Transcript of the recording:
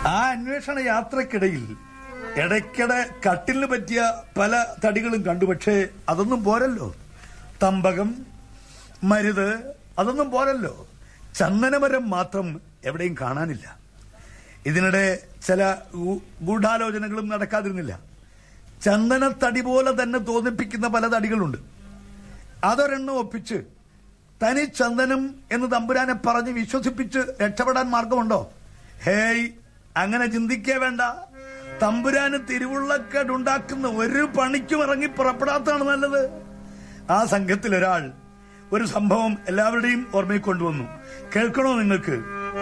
ആ അന്വേഷണ യാത്രക്കിടയിൽ ഇടയ്ക്കിടെ കട്ടിലിന് പറ്റിയ പല തടികളും കണ്ടു പക്ഷേ അതൊന്നും പോരല്ലോ തമ്പകം മരുത് അതൊന്നും പോരല്ലോ ചന്ദനമരം മാത്രം എവിടെയും കാണാനില്ല ഇതിനിടെ ചില ഗൂ- ഗൂഢാലോചനകളും നടക്കാതിരുന്നില്ല ചന്ദനത്തടി പോലെ തന്നെ തോന്നിപ്പിക്കുന്ന പല തടികളുണ്ട് അതൊരെണ്ണം ഒപ്പിച്ച് തനി ചന്ദനം എന്ന് തമ്പുരാനെ പറഞ്ഞ് വിശ്വസിപ്പിച്ച് രക്ഷപ്പെടാൻ മാർഗമുണ്ടോ ഹേയ് അങ്ങനെ ചിന്തിക്കേ വേണ്ട തമ്പുരാന് തിരുവുള്ളക്കേടുണ്ടാക്കുന്ന ഒരു പണിക്കും ഇറങ്ങി പുറപ്പെടാത്തതാണ് നല്ലത് ആ സംഘത്തിൽ ഒരാൾ ഒരു സംഭവം എല്ലാവരുടെയും ഓർമ്മയിൽ കൊണ്ടുവന്നു കേൾക്കണോ നിങ്ങൾക്ക്